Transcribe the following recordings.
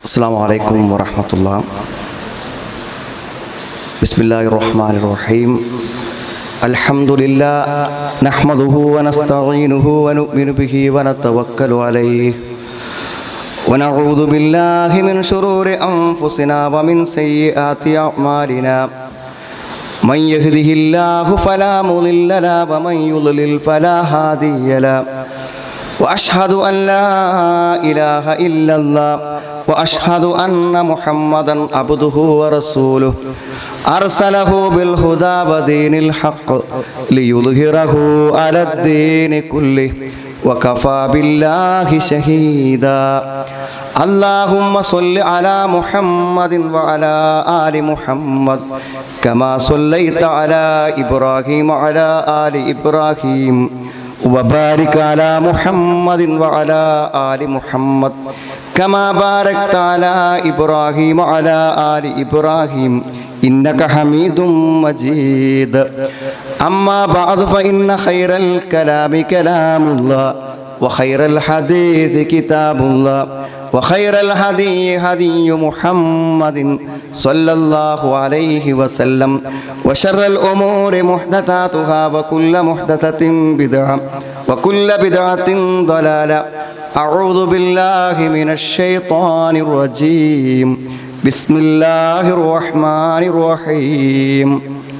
السلام عليكم ورحمة الله بسم الله الرحمن الرحيم الحمد لله نحمده ونستعينه ونؤمن به ونتوكل عليه ونعوذ بالله من شرور أنفسنا ومن سيئات أعمالنا من يهده الله فلا مضل له ومن يضلل فلا هادي له واشهد ان لا اله الا الله واشهد ان محمدا عبده ورسوله ارسله بالهدى ودين الحق ليظهره على الدين كله وكفى بالله شهيدا اللهم صل على محمد وعلى ال محمد كما صليت على ابراهيم وعلى ال ابراهيم وبارك على محمد وعلى آل محمد كما باركت على إبراهيم وعلى آل إبراهيم إنك حميد مجيد أما بعد فإن خير الكلام كلام الله وخير الحديث كتاب الله وخير الهدي هدي محمد صلى الله عليه وسلم وشر الأمور محدثاتها وكل محدثة بدعة وكل بدعة ضلالة أعوذ بالله من الشيطان الرجيم بسم الله الرحمن الرحيم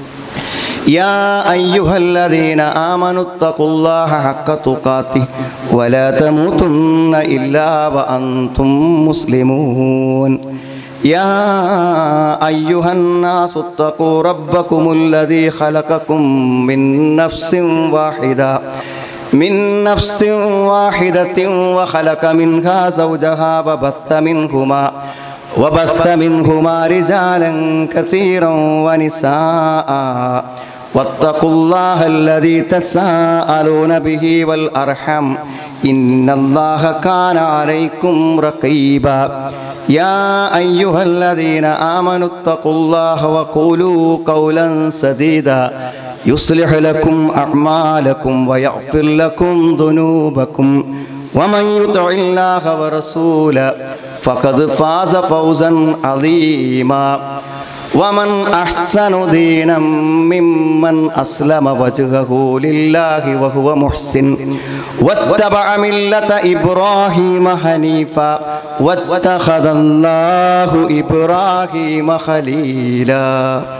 يا أيها الذين آمنوا اتقوا الله حق تقاته ولا تموتن إلا وأنتم مسلمون يا أيها الناس اتقوا ربكم الذي خلقكم من نفس واحدة من نفس واحدة وخلق منها زوجها وبث منهما وبث منهما رجالا كثيرا ونساء واتقوا الله الذي تساءلون به والأرحم إن الله كان عليكم رقيبا يا أيها الذين آمنوا اتقوا الله وقولوا قولا سديدا يصلح لكم أعمالكم ويغفر لكم ذنوبكم ومن يطع الله ورسوله فقد فاز فوزا عظيما ومن أحسن دينا ممن أسلم وجهه لله وهو محسن واتبع ملة إبراهيم حنيفا واتخذ الله إبراهيم خليلا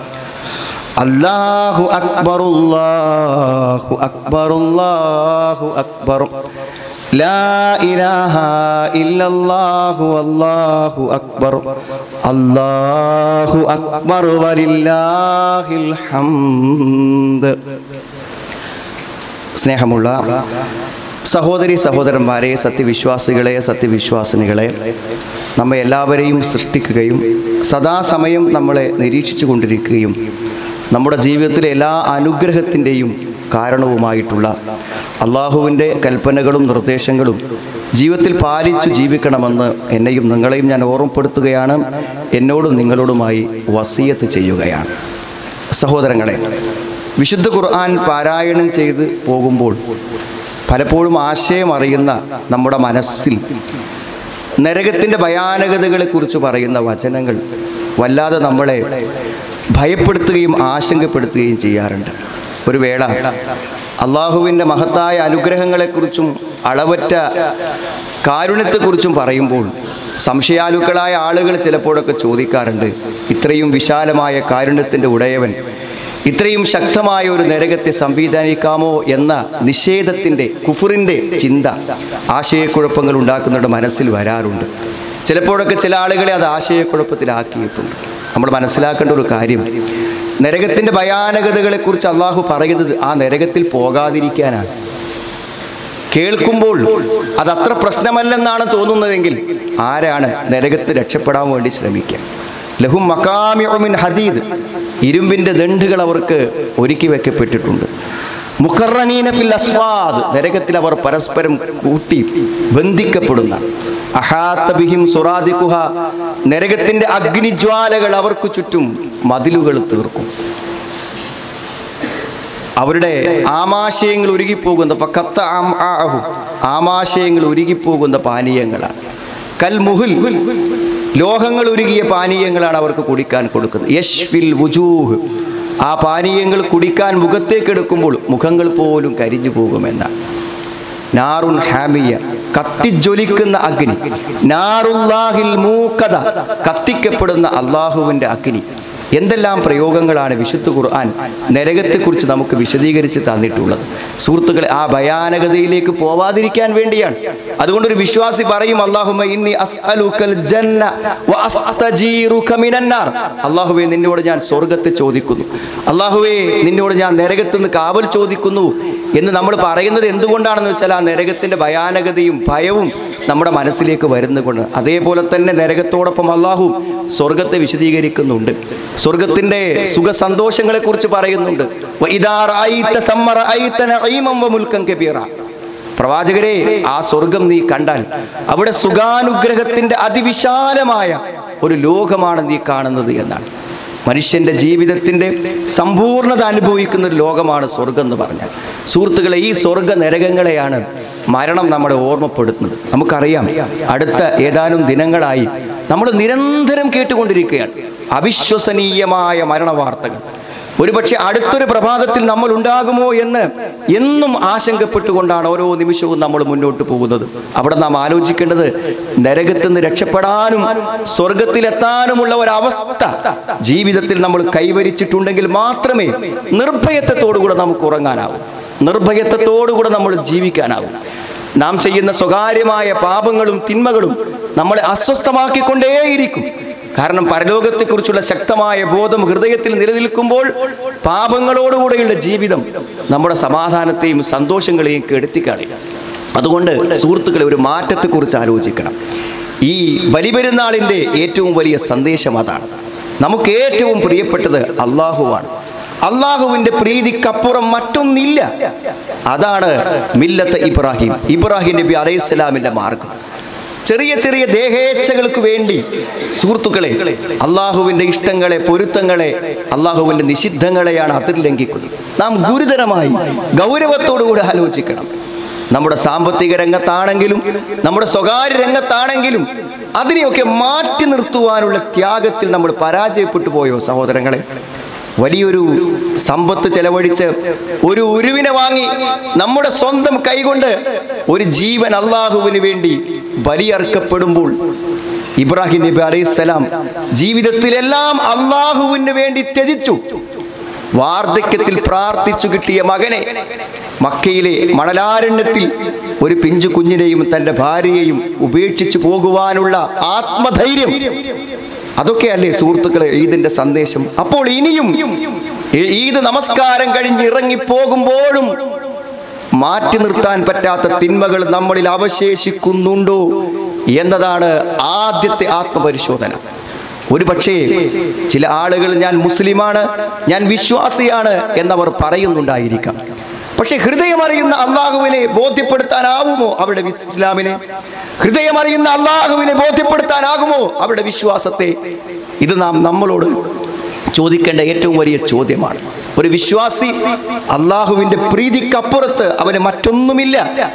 الله أكبر الله أكبر الله أكبر لا إله إلا الله والله أكبر الله أكبر ولله الحمد സ്നേഹമുള്ള സഹോദരി സഹോദരന്മാരെ സത്യവിശ്വാസികളെ സത്യവിശ്വാസിനികളെ നമ്മെ എല്ലാവരെയും സൃഷ്ടിക്കുകയും സദാസമയം നമ്മളെ നിരീക്ഷിച്ചു കൊണ്ടിരിക്കുകയും നമ്മുടെ ജീവിതത്തിലെ എല്ലാ അനുഗ്രഹത്തിൻ്റെയും കാരണവുമായിട്ടുള്ള അള്ളാഹുവിൻ്റെ കൽപ്പനകളും നിർദ്ദേശങ്ങളും ജീവിതത്തിൽ പാലിച്ചു ജീവിക്കണമെന്ന് എന്നെയും നിങ്ങളെയും ഞാൻ ഓർമ്മപ്പെടുത്തുകയാണ് എന്നോടും നിങ്ങളോടുമായി വസീയത്ത് ചെയ്യുകയാണ് സഹോദരങ്ങളെ വിശുദ്ധ ഖുർആൻ പാരായണം ചെയ്ത് പോകുമ്പോൾ പലപ്പോഴും ആശയം അറിയുന്ന നമ്മുടെ മനസ്സിൽ നരകത്തിൻ്റെ ഭയാനകതകളെക്കുറിച്ച് പറയുന്ന വചനങ്ങൾ വല്ലാതെ നമ്മളെ ഭയപ്പെടുത്തുകയും ആശങ്കപ്പെടുത്തുകയും ചെയ്യാറുണ്ട് ഒരു വേള അള്ളാഹുവിൻ്റെ മഹത്തായ അനുഗ്രഹങ്ങളെക്കുറിച്ചും അളവറ്റ കാരുണ്യത്തെക്കുറിച്ചും പറയുമ്പോൾ സംശയാലുക്കളായ ആളുകൾ ചിലപ്പോഴൊക്കെ ചോദിക്കാറുണ്ട് ഇത്രയും വിശാലമായ കാരുണ്യത്തിൻ്റെ ഉടയവൻ ഇത്രയും ശക്തമായ ഒരു നരകത്തെ സംവിധാനിക്കാമോ എന്ന നിഷേധത്തിൻ്റെ കുഫറിൻ്റെ ചിന്ത ആശയക്കുഴപ്പങ്ങൾ ഉണ്ടാക്കുന്നവരുടെ മനസ്സിൽ വരാറുണ്ട് ചിലപ്പോഴൊക്കെ ചില ആളുകളെ അത് ആശയക്കുഴപ്പത്തിലാക്കിയിട്ടുണ്ട് നമ്മൾ മനസ്സിലാക്കേണ്ട ഒരു കാര്യം നരകത്തിൻ്റെ ഭയാനകതകളെക്കുറിച്ച് അള്ളാഹു പറയുന്നത് ആ നരകത്തിൽ പോകാതിരിക്കാനാണ് കേൾക്കുമ്പോൾ അത് അത്ര പ്രശ്നമല്ലെന്നാണ് തോന്നുന്നതെങ്കിൽ ആരാണ് നരകത്ത് രക്ഷപ്പെടാൻ വേണ്ടി ശ്രമിക്കുക ലഹും മക്കാമിൻ ഹദീദ് ഇരുമ്പിൻ്റെ ദണ്ടുകൾ അവർക്ക് ഒരുക്കി വെക്കപ്പെട്ടിട്ടുണ്ട് മുഖറനീന ഫിൽ അസ്വാദ് നരകത്തിൽ അവർ പരസ്പരം കൂട്ടി ബന്ധിക്കപ്പെടുന്ന അഹാത്തബിഹിം സുറാദിക്കുഹ നരകത്തിന്റെ അഗ്നിജ്വാലകൾ അവർക്ക് ചുറ്റും മതിലുകൾ തീർക്കും അവരുടെ ആമാശയങ്ങൾ ഉരുകിപ്പോകുന്ന ഫക്കത്ത ആം- ആഹു. ആമാശയങ്ങൾ ഉരുകിപ്പോകുന്ന പാനീയങ്ങളാണ് കൽ മുഹുൽ ലോഹങ്ങൾ ഉരുകിയ പാനീയങ്ങളാണ് അവർക്ക് കുടിക്കാൻ കൊടുക്കുന്നത് യശ്ഫിൽ വുജൂഹ് ആ പാനീയങ്ങൾ കുടിക്കാൻ മുഖത്തേക്ക് എടുക്കുമ്പോൾ മുഖങ്ങൾ പോലും കരിഞ്ഞു പോകുമെന്നാണ് നാറുൻ ഹാമിയ കത്തിജ്വലിക്കുന്ന അഗ്നി നാറുല്ലാഹിൽ മൂക്കത കത്തിക്കപ്പെടുന്ന അള്ളാഹുവിൻ്റെ അഗ്നി എന്തെല്ലാം പ്രയോഗങ്ങളാണ് വിശുദ്ധ ഖുർആൻ നരകത്തെക്കുറിച്ച് നമുക്ക് വിശദീകരിച്ച് തന്നിട്ടുള്ളത് സുഹൃത്തുക്കളെ ആ ഭയാനകതയിലേക്ക് പോവാതിരിക്കാൻ വേണ്ടിയാണ് അതുകൊണ്ടൊരു വിശ്വാസി പറയും അള്ളാഹുമ ഇന്നി അസ്അലുക്കൽ ജന്ന വ അസ്തജീറുക മിനന്നാർ അള്ളാഹുവേ നിന്നോട് ഞാൻ സ്വർഗത്തെ ചോദിക്കുന്നു അള്ളാഹുവേ നിന്നോട് ഞാൻ നരകത്ത് നിന്ന് കാവൽ ചോദിക്കുന്നു എന്ന് നമ്മൾ പറയുന്നത് എന്തുകൊണ്ടാണെന്ന് വെച്ചാൽ ആ നരകത്തിൻ്റെ ഭയാനകതയും ഭയവും നമ്മുടെ മനസ്സിലേക്ക് വരുന്നുകൊണ്ട് അതേപോലെ തന്നെ നരകത്തോടൊപ്പം അള്ളാഹു സ്വർഗത്തെ വിശദീകരിക്കുന്നുണ്ട് സ്വർഗത്തിൻ്റെ സുഖ സന്തോഷങ്ങളെക്കുറിച്ച് പറയുന്നുണ്ട് വ ഇദാ റഅയ്ത തമ്മ റഅയ്ത നഈമൻ വ മുൽക്കൻ കബീറ പ്രവാചകരെ ആ സ്വർഗം നീ കണ്ടാൽ അവിടെ സുഖാനുഗ്രഹത്തിന്റെ അതിവിശാലമായ ഒരു ലോകമാണ് നീ കാണുന്നത് എന്നാണ് മനുഷ്യന്റെ ജീവിതത്തിന്റെ സമ്പൂർണ്ണത അനുഭവിക്കുന്ന ഒരു ലോകമാണ് സ്വർഗം എന്ന് പറഞ്ഞാൽ സുഹൃത്തുക്കളെ ഈ സ്വർഗ നരകങ്ങളെയാണ് മരണം നമ്മളെ ഓർമ്മപ്പെടുത്തുന്നത് നമുക്കറിയാം അടുത്ത ഏതാനും ദിനങ്ങളായി നമ്മൾ നിരന്തരം കേട്ടുകൊണ്ടിരിക്കുകയാണ് അവിശ്വസനീയമായ മരണ വാർത്തകൾ ഒരുപക്ഷെ അടുത്തൊരു പ്രഭാതത്തിൽ നമ്മൾ ഉണ്ടാകുമോ എന്ന് എന്നും ആശങ്കപ്പെട്ടുകൊണ്ടാണ് ഓരോ നിമിഷവും നമ്മൾ മുന്നോട്ട് പോകുന്നത് അവിടെ നാം ആലോചിക്കേണ്ടത് നരകത്തിൽ നിന്ന് രക്ഷപ്പെടാനും സ്വർഗത്തിലെത്താനുമുള്ള ഒരവസ്ഥ ജീവിതത്തിൽ നമ്മൾ കൈവരിച്ചിട്ടുണ്ടെങ്കിൽ മാത്രമേ നിർഭയത്വത്തോടുകൂടെ നമുക്ക് ഉറങ്ങാനാവൂ നിർഭയത്വത്തോടുകൂടെ നമ്മൾ ജീവിക്കാനാവും നാം ചെയ്യുന്ന സ്വകാര്യമായ പാപങ്ങളും തിന്മകളും നമ്മളെ അസ്വസ്ഥമാക്കിക്കൊണ്ടേയിരിക്കും കാരണം പരലോകത്തെക്കുറിച്ചുള്ള ശക്തമായ ബോധം ഹൃദയത്തിൽ നിലനിൽക്കുമ്പോൾ പാപങ്ങളോടുകൂടെയുള്ള ജീവിതം നമ്മുടെ സമാധാനത്തെയും സന്തോഷങ്ങളെയും കെടുത്തിക്കളയും അതുകൊണ്ട് സുഹൃത്തുക്കളെ ഒരു മാറ്റത്തെക്കുറിച്ച് ആലോചിക്കണം ഈ ബലിപെരുന്നാളിൻ്റെ ഏറ്റവും വലിയ സന്ദേശം അതാണ് നമുക്ക് ഏറ്റവും പ്രിയപ്പെട്ടത് അള്ളാഹുവാണ് അള്ളാഹുവിൻ്റെ പ്രീതിക്കപ്പുറം മറ്റൊന്നില്ല അതാണ് മില്ലത്ത് ഇബ്രാഹിം ഇബ്രാഹിം നബി അലൈഹിസ്സലാമിൻ്റെ മാർഗം ചെറിയ ചെറിയ ദേഹേച്ഛകൾക്ക് വേണ്ടി സുഹൃത്തുക്കളെ അള്ളാഹുവിൻ്റെ ഇഷ്ടങ്ങളെ പൊരുത്തങ്ങളെ അള്ളാഹുവിൻ്റെ നിഷിദ്ധങ്ങളെയാണ് അതിർ ലംഘിക്കുന്നത് നാം ഗുരുതരമായി ഗൗരവത്തോടുകൂടി ആലോചിക്കണം നമ്മുടെ സാമ്പത്തിക രംഗത്താണെങ്കിലും നമ്മുടെ സ്വകാര്യ രംഗത്താണെങ്കിലും അതിനെയൊക്കെ മാറ്റി നിർത്തുവാനുള്ള ത്യാഗത്തിൽ നമ്മൾ പരാജയപ്പെട്ടു പോയോ സഹോദരങ്ങളെ വലിയൊരു സമ്പത്ത് ചെലവഴിച്ച് ഒരു ഉരുവിനെ വാങ്ങി നമ്മുടെ സ്വന്തം കൈകൊണ്ട് ഒരു ജീവൻ അള്ളാഹുവിന് വേണ്ടി ബലിയർക്കപ്പെടുമ്പോൾ ഇബ്രാഹിം നബി അലൈഹിസ്സലാം ജീവിതത്തിലെല്ലാം അള്ളാഹുവിന് വേണ്ടി ത്യജിച്ചു വാർദ്ധക്യത്തിൽ പ്രാർത്ഥിച്ചു കിട്ടിയ മകനെ മക്കയിലെ മണലാരണ്യത്തിൽ ഒരു പിഞ്ചു കുഞ്ഞിനെയും തൻ്റെ ഭാര്യയെയും ഉപേക്ഷിച്ചു പോകുവാനുള്ള ആത്മധൈര്യം അതൊക്കെയല്ലേ സുഹൃത്തുക്കളെ ഈദിന്റെ സന്ദേശം അപ്പോൾ ഇനിയും ഈ- ഈദ് നമസ്കാരം കഴിഞ്ഞ് ഇറങ്ങി പോകുമ്പോഴും മാറ്റി നിർത്താൻ പറ്റാത്ത തിന്മകൾ നമ്മളിൽ അവശേഷിക്കുന്നുണ്ടോ എന്നതാണ് ആദ്യത്തെ ആത്മപരിശോധന ഒരു പക്ഷേ ചില ആളുകൾ ഞാൻ മുസ്ലിമാണ് ഞാൻ വിശ്വാസിയാണ് എന്നവർ പറയുന്നുണ്ടായിരിക്കാം പക്ഷെ ഹൃദയമറിയുന്ന അള്ളാഹുവിനെ ബോധ്യപ്പെടുത്താനാവുമോ അവരുടെ വിസ്- ഇസ്ലാമിനെ ഹൃദയമറിയുന്ന അള്ളാഹുവിനെ ബോധ്യപ്പെടുത്താനാകുമോ അവരുടെ വിശ്വാസത്തെ ഇത് നാം നമ്മളോട് ചോദിക്കേണ്ട ഏറ്റവും വലിയ ചോദ്യമാണ് ഒരു വിശ്വാസി അള്ളാഹുവിന്റെ പ്രീതിക്കപ്പുറത്ത് അവന് മറ്റൊന്നുമില്ല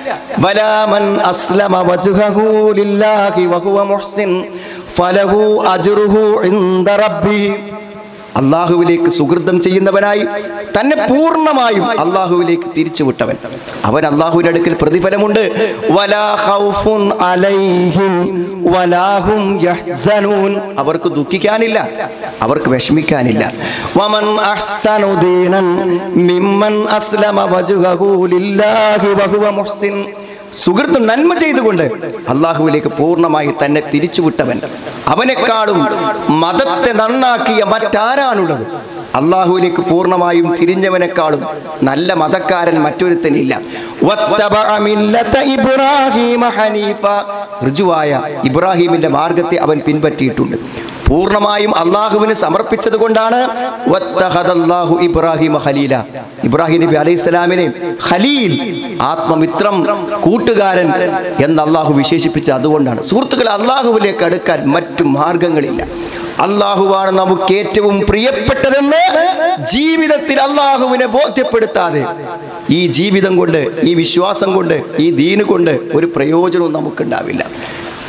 വലാമൻ അസ്ലമ വജ്ഹഹു ലില്ലാഹി വഹുവ മുഹ്സിൻ ഫലഹു അജ്റുഹു ഇൻദ റബ്ബി അള്ളാഹുവിലേക്ക് സുഹൃതം ചെയ്യുന്നവനായി തന്നെ പൂർണ്ണമായും അള്ളാഹുവിലേക്ക് തിരിച്ചുവിട്ടവൻ അവൻ അള്ളാഹുവിന്റെ അടുക്കൽ പ്രതിഫലമുണ്ട് വലാ ഖൗഫുൻ അലൈഹിം വലാ ഹും യഹ്സനൂൻ അവർക്ക് ദുഃഖിക്കാനില്ല അവർക്ക് വിഷമിക്കാനില്ല വമൻ അഹ്സനു ദീനൻ മിമ്മൻ അസ്ലമ വജ്ഹഹു ലില്ലാഹി വഹുവ മുഹ്സിൻ സുഹൃത്ത് നന്മ ചെയ്തുകൊണ്ട് അള്ളാഹുവിലേക്ക് പൂർണ്ണമായി തന്നെ തിരിച്ചുവിട്ടവൻ അവനെക്കാളും മതത്തെ നന്നാക്കിയ മറ്റാരാണുള്ളത് അള്ളാഹുവിലേക്ക് പൂർണ്ണമായും തിരിഞ്ഞവനെക്കാളും നല്ല മതക്കാരൻ മറ്റൊരുത്തനില്ല വത്തബഅ മില്ലത ഇബ്രാഹീമ ഹനീഫ ഋജുവായ ഇബ്രാഹീമിന്റെ മാർഗത്തെ അവൻ പിൻപറ്റിയിട്ടുണ്ട് പൂർണ്ണമായും അള്ളാഹുവിന് സമർപ്പിച്ചത് കൊണ്ടാണ് വത്തഹദല്ലാഹു ഇബ്രാഹിമ ഖലീല ഇബ്രാഹിം നബി അലൈഹി സ്വലാമിനെ ഖലീൽ ആത്മമിത്രം കൂട്ടുകാരൻ എന്ന് അള്ളാഹു വിശേഷിപ്പിച്ച അതുകൊണ്ടാണ് സുഹൃത്തുക്കളെ അള്ളാഹുവിലേക്ക് അടുക്കാൻ മറ്റു മാർഗങ്ങളില്ല അള്ളാഹുവാണ് നമുക്ക് ഏറ്റവും പ്രിയപ്പെട്ടതെന്ന് ജീവിതത്തിൽ അള്ളാഹുവിനെ ബോധ്യപ്പെടുത്താതെ ഈ ജീവിതം കൊണ്ട് ഈ വിശ്വാസം കൊണ്ട് ഈ ദീന് കൊണ്ട് ഒരു പ്രയോജനവും നമുക്കുണ്ടാവില്ല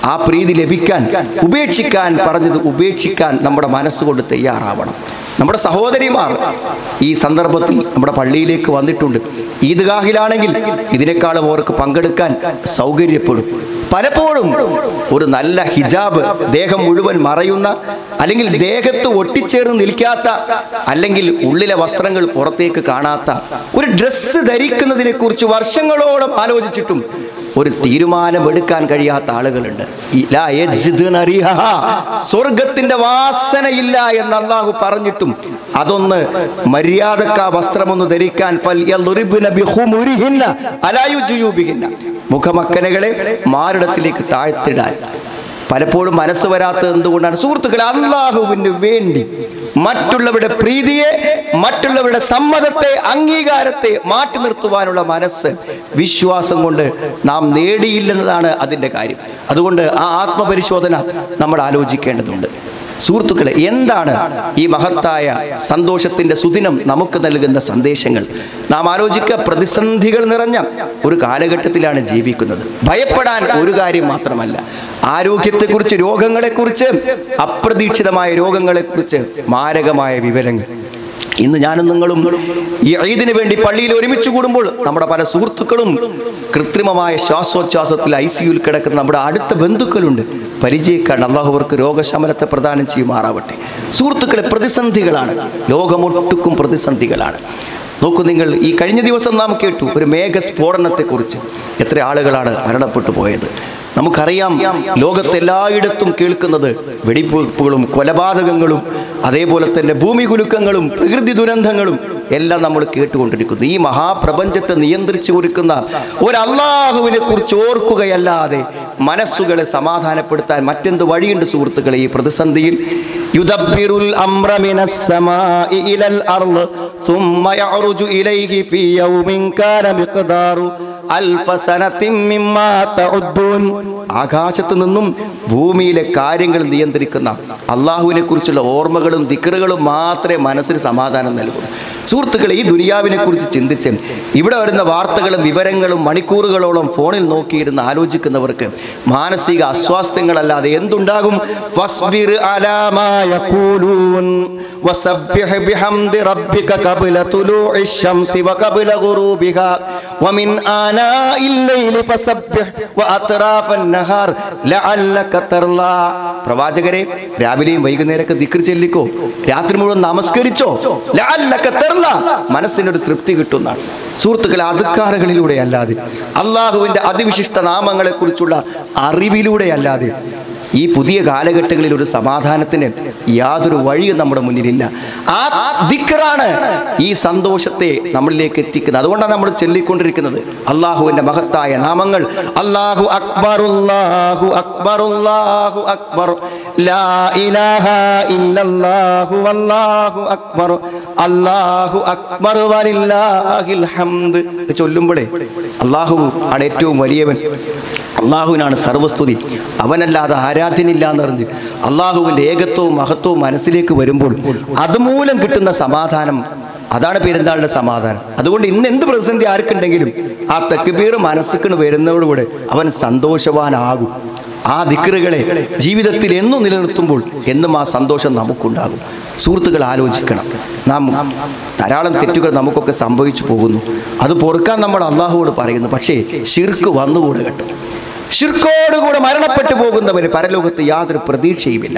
ആ പ്രീതി ലഭിക്കാൻ ഉപേക്ഷിക്കാൻ പറഞ്ഞത് ഉപേക്ഷിക്കാൻ നമ്മുടെ മനസ്സുകൊണ്ട് തയ്യാറാവണം നമ്മുടെ സഹോദരിമാർ ഈ സന്ദർഭത്തിൽ നമ്മുടെ പള്ളിയിലേക്ക് വന്നിട്ടുണ്ട് ഈദ്ഗാഹിലാണെങ്കിൽ ഇതിനേക്കാളും അവർക്ക് പങ്കെടുക്കാൻ സൗകര്യപ്പെടും പലപ്പോഴും ഒരു നല്ല ഹിജാബ് ദേഹം മുഴുവൻ മറയുന്ന അല്ലെങ്കിൽ ദേഹത്ത് ഒട്ടിച്ചേർന്ന് നിൽക്കാത്ത അല്ലെങ്കിൽ ഉള്ളിലെ വസ്ത്രങ്ങൾ പുറത്തേക്ക് കാണാത്ത ഒരു ഡ്രസ്സ് ധരിക്കുന്നതിനെ കുറിച്ച് വർഷങ്ങളോളം ആലോചിച്ചിട്ടും ഒരു തീരുമാനമെടുക്കാൻ കഴിയാത്ത ആളുകളുണ്ട് ഇലാ യജ്ദുന റിഹഹ. സ്വർഗത്തിന്റെ വാസനയില്ല എന്ന് അള്ളാഹു പറഞ്ഞിട്ടും അതൊന്ന് മര്യാദക്ക വസ്ത്രമൊന്ന് ധരിക്കാൻ ഫൽയദ്റിബ്ന ബിഖുമുരിഹിന്ന അലാ യുജ്യൂബിഹിന്ന. മുഖമക്കനകളെ മാറിടത്തിലേക്ക് താഴ്ത്തിടാൻ പലപ്പോഴും മനസ്സ് വരാത്തത് എന്തുകൊണ്ടാണ് സുഹൃത്തുക്കളെ അള്ളാഹുവിന് വേണ്ടി മറ്റുള്ളവരുടെ പ്രീതിയെ മറ്റുള്ളവരുടെ സമ്മതത്തെ അംഗീകാരത്തെ മാറ്റി നിർത്തുവാനുള്ള മനസ്സ് വിശ്വാസം കൊണ്ട് നാം നേടിയില്ലെന്നതാണ് അതിൻ്റെ കാര്യം അതുകൊണ്ട് ആ ആത്മപരിശോധന നമ്മൾ ആലോചിക്കേണ്ടതുണ്ട് സുഹൃത്തുക്കളെ എന്താണ് ഈ മഹത്തായ സന്തോഷത്തിന്റെ സുദിനം നമുക്ക് നൽകുന്ന സന്ദേശങ്ങൾ നാം ആലോചിക്കുക പ്രതിസന്ധികൾ നിറഞ്ഞ ഒരു കാലഘട്ടത്തിലാണ് ജീവിക്കുന്നത് ഭയപ്പെടാൻ ഒരു കാര്യം മാത്രമല്ല ആരോഗ്യത്തെക്കുറിച്ച് രോഗങ്ങളെക്കുറിച്ച് അപ്രതീക്ഷിതമായ രോഗങ്ങളെക്കുറിച്ച് മാരകമായ വിവരങ്ങൾ ഇന്ന് ഞാനും നിങ്ങളും ഈ ഈദിന് വേണ്ടി പള്ളിയിൽ ഒരുമിച്ച് കൂടുമ്പോൾ നമ്മുടെ പല സുഹൃത്തുക്കളും കൃത്രിമമായ ശ്വാസോച്ഛ്വാസത്തിൽ ഐ സിയുയിൽ കിടക്കുന്ന നമ്മുടെ അടുത്ത ബന്ധുക്കളുണ്ട് പരിചയക്കാൻ അള്ളാഹു അവർക്ക് രോഗശമനത്തെ പ്രദാനം ചെയ്യുമാറാവട്ടെ സുഹൃത്തുക്കളെ പ്രതിസന്ധികളാണ് ലോകമൊട്ടുക്കും പ്രതിസന്ധികളാണ് നോക്കൂ നിങ്ങൾ ഈ കഴിഞ്ഞ ദിവസം നാം കേട്ടു ഒരു മേഘസ്ഫോടനത്തെക്കുറിച്ച് എത്ര ആളുകളാണ് മരണപ്പെട്ടു പോയത് നമുക്കറിയാം ലോകത്തെല്ലായിടത്തും കേൾക്കുന്നത് വെടിപ്പുകളും കൊലപാതകങ്ങളും അതേപോലെ തന്നെ ഭൂമി കുലുക്കങ്ങളും പ്രകൃതി ദുരന്തങ്ങളും എല്ലാം നമ്മൾ കേട്ടുകൊണ്ടിരിക്കുന്നു ഈ മഹാപ്രപഞ്ചത്തെ നിയന്ത്രിച്ചു ഒരുക്കുന്ന ഒരു അള്ളാഹുവിനെ കുറിച്ച് ഓർക്കുകയല്ലാതെ മനസ്സുകളെ സമാധാനപ്പെടുത്താൻ മറ്റെന്ത് വഴിയുണ്ട് സുഹൃത്തുക്കളെ ഈ പ്രതിസന്ധിയിൽ യുദബ്ബിറുൽ അംറ മിനസ് സമാഇ ഇലൽ അർള് ثم يعرج إليه في يوم كان مقداره ألف سنة مما تعدون ആകാശത്ത് നിന്നും ഭൂമിയിലെ കാര്യങ്ങൾ നിയന്ത്രിക്കുന്ന അള്ളാഹുവിനെ കുറിച്ചുള്ള ഓർമ്മകളും ദിക്കറുകളും മാത്രമേ മനസ്സിന് സമാധാനം നൽകൂ സുഹൃത്തുക്കളെ ഈ ദുനിയാവിനെ കുറിച്ച് ചിന്തിച്ച് ഇവിടെ വരുന്ന വാർത്തകളും വിവരങ്ങളും മണിക്കൂറുകളോളം ഫോണിൽ നോക്കിയിരുന്ന് ആലോചിക്കുന്നവർക്ക് മാനസിക അസ്വാസ്ഥ്യങ്ങളല്ലാതെ എന്തുണ്ടാകും ഫസ്ബിർ അലാ മാ യഖൂലൂൻ വസബ്ബിഹ് ബിഹംദി റബ്ബിക ഖബ്ല തുലൂഇ ശംസി വഖബ്ല ഗുറൂബിഹാ വമിൻ ആനാഇൽ ലൈലി ഫസബ്ബിഹ് വഅത്റാഫൻ നഹാർ ലഅല്ലക തർലാ പ്രവാചകരെ രാവിലെയും വൈകുന്നേരമൊക്കെ ദിക്ർ ചൊല്ലിക്കോ രാത്രി മുഴുവൻ നമസ്കരിച്ചോ ലഅല്ലക തർലാ മനസ്സിനൊരു തൃപ്തി കിട്ടുന്നതാണ് സുഹൃത്തുക്കളെ അതുക്കാറുകളിലൂടെ അല്ലാതെ അള്ളാഹുവിന്റെ അതിവിശിഷ്ട നാമങ്ങളെ കുറിച്ചുള്ള അറിവിലൂടെ അല്ലാതെ ഈ പുതിയ കാലഘട്ടങ്ങളിൽ ഒരു സമാധാനത്തിന് യാതൊരു വഴിയും നമ്മുടെ മുന്നിലില്ല ആ ദിക്റാണ് ഈ സന്തോഷത്തെ നമ്മളിലേക്ക് എത്തിക്കുന്നത് അതുകൊണ്ടാണ് നമ്മൾ ചൊല്ലിക്കൊണ്ടിരിക്കുന്നത് അള്ളാഹുവിന്റെ മഹത്തായ നാമങ്ങൾ അള്ളാഹു അക്ബർ അല്ലാഹു അക്ബർ അല്ലാഹു അക്ബർ ലാ ഇലാഹ ഇല്ലല്ലാഹു അല്ലാഹു അക്ബർ അല്ലാഹു അക്ബർ വലില്ലാഹിൽ ഹംദ് ഇത് ചൊല്ലുമ്പോഴേ അള്ളാഹു ആണ് ഏറ്റവും വലിയവൻ അള്ളാഹുവിനാണ് സർവസ്തുതി അവനല്ലാതെ ആരാധ്യനില്ല എന്നറിഞ്ഞ് അള്ളാഹുവിൻ്റെ ഏകത്വവും മഹത്വവും മനസ്സിലേക്ക് വരുമ്പോൾ അതുമൂലം കിട്ടുന്ന സമാധാനം അതാണ് പെരുന്നാളിന്റെ സമാധാനം അതുകൊണ്ട് ഇന്ന് എന്ത് പ്രതിസന്ധി ആർക്കുണ്ടെങ്കിലും ആ തെക്കുപീർ മനസ്സിക്കണ് വരുന്നതോടുകൂടെ അവൻ സന്തോഷവാനാകും ആ ദിക്റുകളെ ജീവിതത്തിൽ എന്നും നിലനിർത്തുമ്പോൾ എന്നും ആ സന്തോഷം നമുക്കുണ്ടാകും സുഹൃത്തുക്കൾ ആലോചിക്കണം നാം ധാരാളം തെറ്റുകൾ നമുക്കൊക്കെ സംഭവിച്ചു പോകുന്നു അത് പൊറുക്കാൻ നമ്മൾ അള്ളാഹുവോട് പറയുന്നു പക്ഷേ ഷിർക്ക് വന്നുകൂടെ കേട്ടോ ഷിർക്കോടുകൂടെ മരണപ്പെട്ടു പോകുന്നവന് പരലോകത്ത് യാതൊരു പ്രതീക്ഷയുമില്ല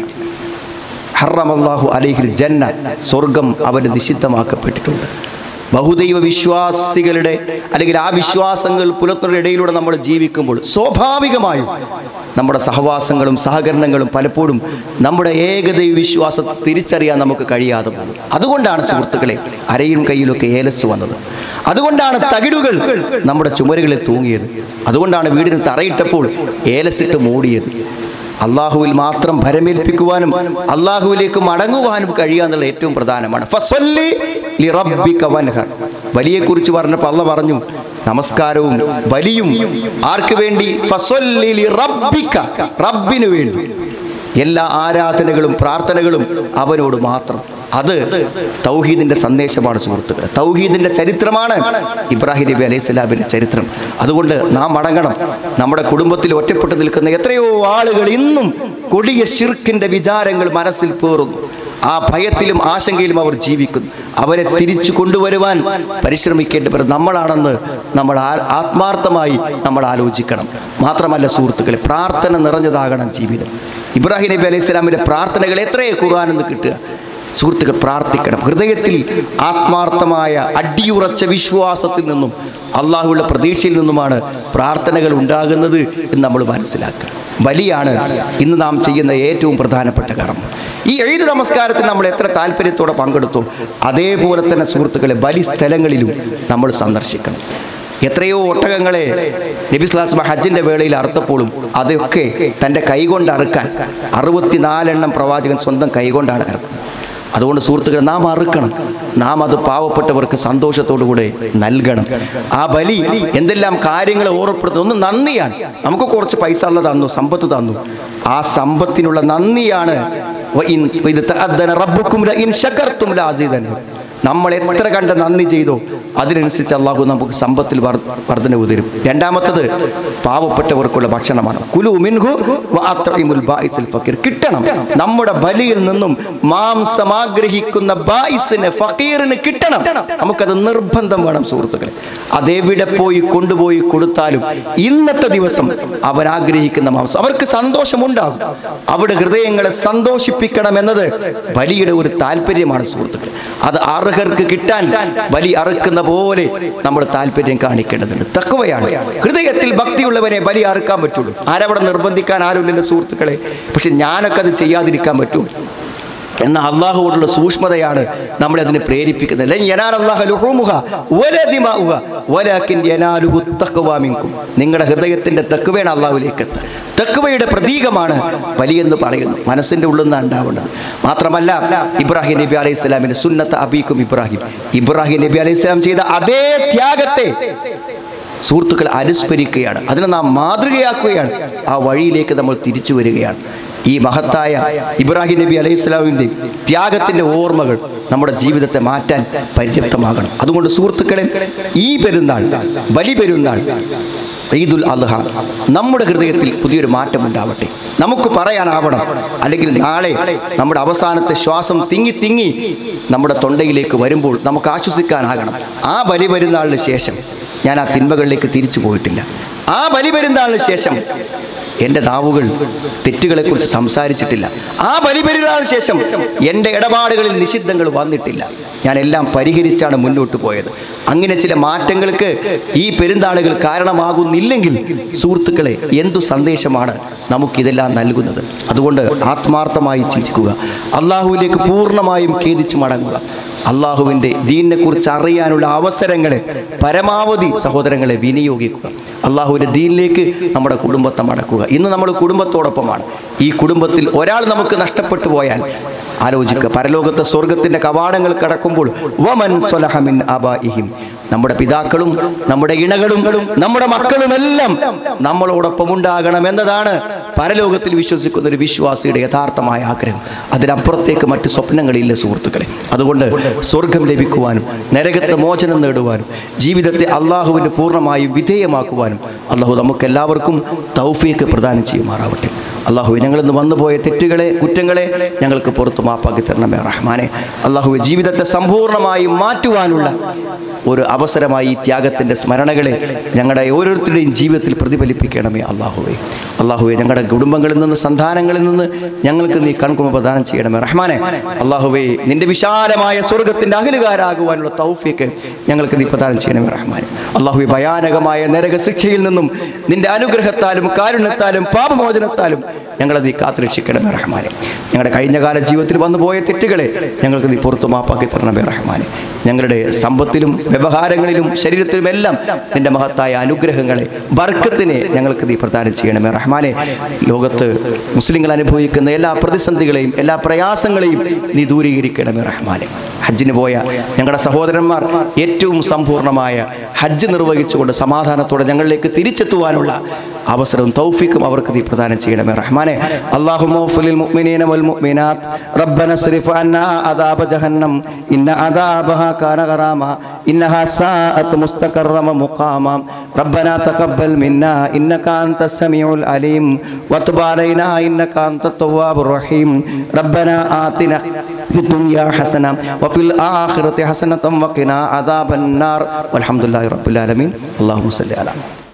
ഹറമല്ലാഹു അലൈഹിൽ ജന്ന സ്വർഗം അവന് നിഷിദ്ധമാക്കപ്പെട്ടിട്ടുണ്ട് ബഹുദൈവ വിശ്വാസികളുടെ അല്ലെങ്കിൽ ആ വിശ്വാസങ്ങൾ പുലർത്തുന്ന ഇടയിലൂടെ നമ്മൾ ജീവിക്കുമ്പോൾ സ്വാഭാവികമായും നമ്മുടെ സഹവാസങ്ങളും സഹകരണങ്ങളും പലപ്പോഴും നമ്മുടെ ഏകദൈവ വിശ്വാസത്തെ തിരിച്ചറിയാൻ നമുക്ക് കഴിയാതെ പോകും അതുകൊണ്ടാണ് സുഹൃത്തുക്കളെ അരയിലും കയ്യിലൊക്കെ ഏലസ് വന്നത് അതുകൊണ്ടാണ് തകിടുകൾ നമ്മുടെ ചുമരുകളിൽ തൂങ്ങിയത് അതുകൊണ്ടാണ് വീടിന് തറയിട്ടപ്പോൾ ഏലസിട്ട് മൂടിയത് അള്ളാഹുവിൽ മാത്രം ഭരമേൽപ്പിക്കുവാനും അള്ളാഹുവിലേക്ക് മടങ്ങുവാനും കഴിയാന്നുള്ള ഏറ്റവും പ്രധാനമാണ് ഫസ്വല്ലി ലിറബ്ബിക വൻഹർ വലിയെക്കുറിച്ച് പറഞ്ഞപ്പോൾ അള്ള പറഞ്ഞു നമസ്കാരവും വലിയും ആർക്ക് വേണ്ടി ഫസ്വല്ലി ലിറബ്ബിക റബ്ബിന് വേണ്ടി എല്ലാ ആരാധനകളും പ്രാർത്ഥനകളും അവനോട് മാത്രം അത് തൗഹീദിന്റെ സന്ദേശമാണ് സുഹൃത്തുക്കളെ തൗഹീദിന്റെ ചരിത്രമാണ് ഇബ്രാഹിം നബി അലൈഹി സ്വലാമിന്റെ ചരിത്രം അതുകൊണ്ട് നാം മടങ്ങണം നമ്മുടെ കുടുംബത്തിൽ ഒറ്റപ്പെട്ടു നിൽക്കുന്ന എത്രയോ ആളുകൾ ഇന്നും കൊടിയ ഷിർക്കിന്റെ വിചാരങ്ങൾ മനസ്സിൽ പേറുന്നു ആ ഭയത്തിലും ആശങ്കയിലും അവർ ജീവിക്കുന്നു അവരെ തിരിച്ചു കൊണ്ടുവരുവാൻ പരിശ്രമിക്കേണ്ടവർ നമ്മളാണെന്ന് നമ്മൾ ആ- ആത്മാർത്ഥമായി നമ്മൾ ആലോചിക്കണം മാത്രമല്ല സുഹൃത്തുക്കളെ പ്രാർത്ഥന നിറഞ്ഞതാകണം ജീവിതം ഇബ്രാഹിം നബി അലൈഹി സ്വലാമിൻ്റെ പ്രാർത്ഥനകൾ എത്രയേ ഖുർആാനെന്ന് കിട്ടുക സുഹൃത്തുക്കൾ പ്രാർത്ഥിക്കണം ഹൃദയത്തിൽ ആത്മാർത്ഥമായ അടിയുറച്ച വിശ്വാസത്തിൽ നിന്നും അള്ളാഹുവിൻ്റെ പ്രതീക്ഷയിൽ നിന്നുമാണ് പ്രാർത്ഥനകൾ ഉണ്ടാകുന്നത് എന്ന് നമ്മൾ മനസ്സിലാക്കുക ബലിയാണ് ഇന്ന് നാം ചെയ്യുന്ന ഏറ്റവും പ്രധാനപ്പെട്ട കർമ്മം ഈ എഴുതി നമസ്കാരത്തിൽ നമ്മൾ എത്ര താല്പര്യത്തോടെ പങ്കെടുത്തു അതേപോലെ തന്നെ സുഹൃത്തുക്കളെ ബലി സ്ഥലങ്ങളിലും നമ്മൾ സന്ദർശിക്കണം എത്രയോ ഒട്ടകങ്ങളെ നബിസ്ലാസ്മ ഹജ്ജിന്റെ വേളയിൽ അറുത്തപ്പോഴും അതൊക്കെ തൻ്റെ കൈകൊണ്ട് അറുക്കാൻ അറുപത്തിനാലെണ്ണം പ്രവാചകൻ സ്വന്തം കൈകൊണ്ടാണ് അറുത്തത് അതുകൊണ്ട് സുഹൃത്തുക്കളെ നാം അറുക്കണം നാം അത് പാവപ്പെട്ടവർക്ക് സന്തോഷത്തോടുകൂടെ നൽകണം ആ ബലി എന്തെല്ലാം കാര്യങ്ങളെ ഓർമ്മപ്പെടുത്തുന്നു ഒന്ന് നന്ദിയാണ് നമുക്ക് കുറച്ച് പൈസ ഉള്ള തന്നു സമ്പത്ത് തന്നു ആ സമ്പത്തിനുള്ള നന്ദിയാണ് വഇൻ- ഇത് തഅദ്ദന റബ്ബുക്കും ലഇൻ ശകർത്തും ലഅസീദന്നക്കും. നമ്മൾ എത്ര കണ്ട് നന്ദി ചെയ്തോ അതിനനുസരിച്ച് അള്ളാഹു നമുക്ക് സമ്പത്തിൽ വർ- വർധനവ് തരും രണ്ടാമത്തത് പാവപ്പെട്ടവർക്കുള്ള ഭക്ഷണമാണ് കുലു മിൻഹു വഅത്ഇമുൽ ബാഇസുൽ ഫക്കീർ കിട്ടണം നമ്മുടെ ബലിയിൽ നിന്നും മാംസം ആഗ്രഹിക്കുന്ന ബായിസിന് ഫക്കീറിന് കിട്ടണം നമുക്കത് നിർബന്ധം വേണം സുഹൃത്തുക്കളെ അതെവിടെ പോയി കൊണ്ടുപോയി കൊടുത്താലും ഇന്നത്തെ ദിവസം അവൻ ആഗ്രഹിക്കുന്ന മാംസം അവർക്ക് സന്തോഷമുണ്ടാകും അവിടെ ഹൃദയങ്ങളെ സന്തോഷിപ്പിക്കണം എന്നത് ബലിയുടെ ഒരു താല്പര്യമാണ് സുഹൃത്തുക്കളെ അത് അർഹർക്ക് കിട്ടാൻ ബലി അറുക്കുന്ന പോലെ നമ്മൾ താല്പര്യം കാണിക്കേണ്ടതുണ്ട് തക്കവയാണ് ഹൃദയത്തിൽ ഭക്തിയുള്ളവനെ ബലി അറുക്കാൻ പറ്റുള്ളൂ ആരവിടെ നിർബന്ധിക്കാൻ ആരുമില്ല സുഹൃത്തുക്കളെ പക്ഷെ ഞാനൊക്കെ അത് ചെയ്യാതിരിക്കാൻ പറ്റുള്ളൂ എന്ന അള്ളാഹുവോടുള്ള സൂക്ഷ്മതയാണ് നമ്മളെ അതിനെ പ്രേരിപ്പിക്കുന്നത് ലൻ യനാല അല്ലാഹ ലുഹൂമുഹ വല ദിമാഉഹ വലാകിൻ യനാലുഹു തഖ്വ മിൻകും നിങ്ങളുടെ ഹൃദയത്തിന്റെ തക്വയാണ് അള്ളാഹുവിലേക്ക് എത്തുക തക്വയുടെ പ്രതീകമാണ് വലിയെന്ന് പറയുന്നു മനസ്സിന്റെ ഉള്ളിൽ നിന്നാണ് ഉണ്ടാവേണ്ടത് മാത്രമല്ല ഇബ്രാഹിം നബി അലൈഹി സ്വലാമിന്റെ സുന്നത്ത് അബീക്കും ഇബ്രാഹിം ഇബ്രാഹിം നബി അലൈഹി സ്വലാം ചെയ്ത അതേ ത്യാഗത്തെ സുഹൃത്തുക്കൾ അനുസ്മരിക്കുകയാണ് അതിനെ നാം മാതൃകയാക്കുകയാണ് ആ വഴിയിലേക്ക് നമ്മൾ തിരിച്ചു വരികയാണ് ഈ മഹത്തായ ഇബ്രാഹിം നബി അലൈഹി സ്വലാമിൻ്റെ ത്യാഗത്തിൻ്റെ ഓർമ്മകൾ നമ്മുടെ ജീവിതത്തെ മാറ്റാൻ പര്യാപ്തമാകണം അതുകൊണ്ട് സുഹൃത്തുക്കളെ ഈ പെരുന്നാൾ ബലി പെരുന്നാൾ ഈദുൽ അദ്ഹ നമ്മുടെ ഹൃദയത്തിൽ പുതിയൊരു മാറ്റം ഉണ്ടാവട്ടെ നമുക്ക് പറയാനാവണം അല്ലെങ്കിൽ നാളെ നമ്മുടെ അവസാനത്തെ ശ്വാസം തിങ്ങി തിങ്ങി നമ്മുടെ തൊണ്ടയിലേക്ക് വരുമ്പോൾ നമുക്ക് ആശ്വസിക്കാനാകണം ആ ബലി പെരുന്നാളിന് ശേഷം ഞാൻ ആ തിന്മകളിലേക്ക് തിരിച്ചു പോയിട്ടില്ല ആ ബലി പെരുന്നാളിന് ശേഷം എൻ്റെ നാവുകൾ തെറ്റുകളെക്കുറിച്ച് സംസാരിച്ചിട്ടില്ല ആ ബലിപെരുന്നാളിന് ശേഷം എൻ്റെ ഇടപാടുകളിൽ നിഷിദ്ധങ്ങൾ വന്നിട്ടില്ല ഞാൻ എല്ലാം പരിഹരിച്ചാണ് മുന്നോട്ട് പോയത് അങ്ങനെ ചില മാറ്റങ്ങൾക്ക് ഈ പെരുന്നാളുകൾ കാരണമാകുന്നില്ലെങ്കിൽ സുഹൃത്തുക്കളെ എന്തു സന്ദേശമാണ് നമുക്കിതെല്ലാം നൽകുന്നത് അതുകൊണ്ട് ആത്മാർത്ഥമായി ചിന്തിക്കുക അള്ളാഹുവിലേക്ക് പൂർണ്ണമായും ഖേദിച്ച് മടങ്ങുക അള്ളാഹുവിൻ്റെ ദീനിനെക്കുറിച്ച് അറിയാനുള്ള അവസരങ്ങളെ പരമാവധി സഹോദരങ്ങളെ വിനിയോഗിക്കുക അള്ളാഹുവിൻ്റെ ദീനിലേക്ക് നമ്മുടെ കുടുംബത്തെ മടക്കുക ഇന്ന് നമ്മൾ കുടുംബത്തോടൊപ്പമാണ് ഈ കുടുംബത്തിൽ ഒരാൾ നമുക്ക് നഷ്ടപ്പെട്ടു പോയാൽ ആലോചിക്കുക പരലോകത്തെ സ്വർഗത്തിൻ്റെ കവാടങ്ങൾ കടക്കുമ്പോൾ വമൻ സ്വലഹമിൻ അബാഇഹിം നമ്മുടെ പിതാക്കളും നമ്മുടെ ഇണകളും നമ്മുടെ മക്കളുമെല്ലാം നമ്മളോടൊപ്പം ഉണ്ടാകണം എന്നതാണ് പരലോകത്തിൽ വിശ്വസിക്കുന്ന ഒരു വിശ്വാസിയുടെ യഥാർത്ഥമായ ആഗ്രഹം അതിനപ്പുറത്തേക്ക് മറ്റ് സ്വപ്നങ്ങളില്ല സുഹൃത്തുക്കളെ അതുകൊണ്ട് സ്വർഗം ലഭിക്കുവാനും നരകത്തെ മോചനം നേടുവാനും ജീവിതത്തെ അള്ളാഹുവിന് പൂർണ്ണമായും വിധേയമാക്കുവാനും അള്ളാഹു നമുക്കെല്ലാവർക്കും തൗഫീക്ക് പ്രദാനം ചെയ്യുമാറാവട്ടെ അള്ളാഹു ഞങ്ങളിന്ന് വന്നുപോയ തെറ്റുകളെ കുറ്റങ്ങളെ ഞങ്ങൾക്ക് പുറത്തു മാപ്പാക്കി തരണമേ റഹ്മാനെ അള്ളാഹുവെ ജീവിതത്തെ സമ്പൂർണ്ണമായും മാറ്റുവാനുള്ള ഒരു അവസരമായി ഈ ത്യാഗത്തിൻ്റെ സ്മരണകളെ ഞങ്ങളുടെ ഓരോരുത്തരുടെയും ജീവിതത്തിൽ പ്രതിഫലിപ്പിക്കണമേ അള്ളാഹുവെ അള്ളാഹുവെ ഞങ്ങളുടെ കുടുംബങ്ങളിൽ നിന്ന് സന്താനങ്ങളിൽ നിന്ന് ഞങ്ങൾക്ക് നീ കൺകുമ പ്രദാനം ചെയ്യണമേ റഹ്മാനെ അള്ളാഹുവെ നിന്റെ വിശാലമായ സ്വർഗത്തിൻ്റെ അകലുകാരാകുവാനുള്ള തൗഫീക്ക് ഞങ്ങൾക്ക് നീ പ്രദാനം ചെയ്യണമേ റഹ്മാനെ അള്ളാഹുവെ ഭയാനകമായ നരക ശിക്ഷയിൽ നിന്നും നിന്റെ അനുഗ്രഹത്താലും കാരുണ്യത്താലും പാപമോചനത്താലും ഞങ്ങളെ നീ കാത്തുരക്ഷിക്കണമേ റഹ്മാനെ ഞങ്ങളുടെ കഴിഞ്ഞകാല ജീവിതത്തിൽ വന്നു പോയ തെറ്റുകളെ ഞങ്ങൾക്ക് നീ പുറത്തു മാപ്പാക്കി തരണമേ റഹ്മാനെ ഞങ്ങളുടെ സമ്പത്തിലും വ്യവഹാരങ്ങളിലും ശരീരത്തിലും എല്ലാം നിന്റെ മഹത്തായ അനുഗ്രഹങ്ങളെ ബർക്കത്തിനെ ഞങ്ങൾക്ക് നീ പ്രദാനം ചെയ്യണമേ റഹ്മാനെ ലോകത്ത് മുസ്ലിങ്ങൾ അനുഭവിക്കുന്ന എല്ലാ പ്രതിസന്ധികളെയും എല്ലാ പ്രയാസങ്ങളെയും നീ ദൂരീകരിക്കണമേ റഹ്മാനെ ഹജ്ജിന് പോയ ഞങ്ങളുടെ സഹോദരന്മാർ ഏറ്റവും സമ്പൂർണ്ണമായ ഹജ്ജ് നിർവഹിച്ചുകൊണ്ട് സമാധാനത്തോടെ ഞങ്ങളിലേക്ക് തിരിച്ചെത്തുവാനുള്ള അവസരവും തൗഫീക്കും അവർക്ക് നീ പ്രദാനം ചെയ്യണമേ റഹ്മാനെ റഹ്മാനെ അല്ലാഹുമ്മ ഫിലിൽ മുഅ്മിനീന വൽ മുഅ്മിനാത്ത് റബ്ബന സ്രിഫ് അന്നാ അദാബ ജഹന്നം ഇന്ന അദാബഹാ കാന ഗറാമ ഇന്നഹാ സാഅത്ത് മുസ്തഖറമ മുഖാമ റബ്ബന തഖബ്ബൽ മിന്നാ ഇന്നക അൻത സമീഉൽ അലീം വതുബ് അലൈനാ ഇന്നക അൻത തവ്വാബുർ റഹീം റബ്ബന ആതിന في الدنيا حسنة وفي الآخرة حسنة وقنا عذاب النار والحمد لله رب العالمين اللهم صل على